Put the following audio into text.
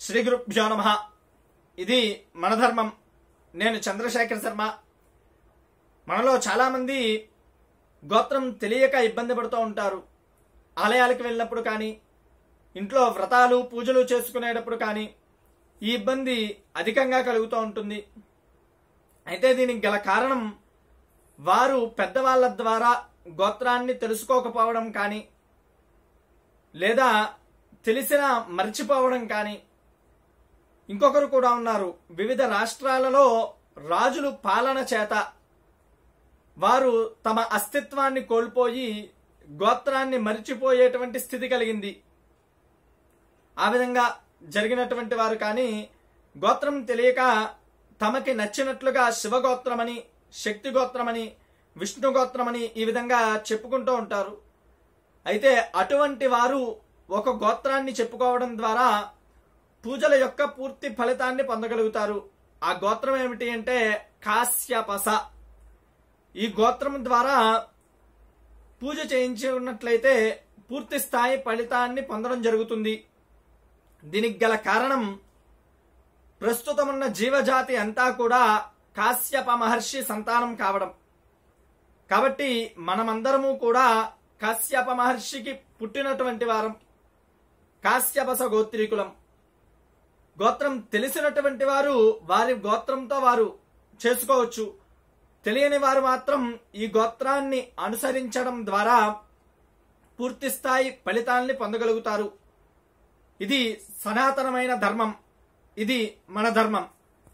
శ్రీ గురుభ్యో నమ ఇది మన ధర్మం నేను చంద్రశేఖర్ శర్మ మనలో చాలామంది గోత్రం తెలియక ఇబ్బంది పడుతూ ఉంటారు ఆలయాలకు వెళ్ళినప్పుడు కానీ ఇంట్లో వ్రతాలు పూజలు చేసుకునేటప్పుడు కానీ ఈ ఇబ్బంది అధికంగా కలుగుతూ ఉంటుంది అయితే దీనికి గల కారణం వారు పెద్దవాళ్ళ ద్వారా గోత్రాన్ని తెలుసుకోకపోవడం కానీ లేదా తెలిసిన మర్చిపోవడం కానీ ఇంకొకరు కూడా ఉన్నారు వివిధ రాష్ట్రాలలో రాజులు పాలన చేత వారు తమ అస్తిత్వాన్ని కోల్పోయి గోత్రాన్ని మరిచిపోయేటువంటి స్థితి కలిగింది ఆ విధంగా జరిగినటువంటి వారు కానీ గోత్రం తెలియక తమకి నచ్చినట్లుగా శివగోత్రమని శక్తి గోత్రమని విష్ణు గోత్రమని ఈ విధంగా చెప్పుకుంటూ ఉంటారు అయితే అటువంటి వారు ఒక గోత్రాన్ని చెప్పుకోవడం ద్వారా పూజల యొక్క పూర్తి ఫలితాన్ని పొందగలుగుతారు ఆ గోత్రం ఏమిటి అంటే కాశ్యపస ఈ గోత్రం ద్వారా పూజ చేయించి ఉన్నట్లయితే పూర్తి స్థాయి ఫలితాన్ని పొందడం జరుగుతుంది దీనికి గల కారణం ప్రస్తుతం ఉన్న జీవజాతి అంతా కూడా కాశ్యప మహర్షి సంతానం కావడం కాబట్టి మనమందరము కూడా కాశ్యప మహర్షికి పుట్టినటువంటి వారం కాశ్యపస గోత్రీకులం గోత్రం తెలిసినటువంటి వారు వారి గోత్రంతో వారు చేసుకోవచ్చు తెలియని వారు మాత్రం ఈ గోత్రాన్ని అనుసరించడం ద్వారా పూర్తి స్థాయి ఫలితాల్ని పొందగలుగుతారు ఇది సనాతనమైన ధర్మం ఇది మన ధర్మం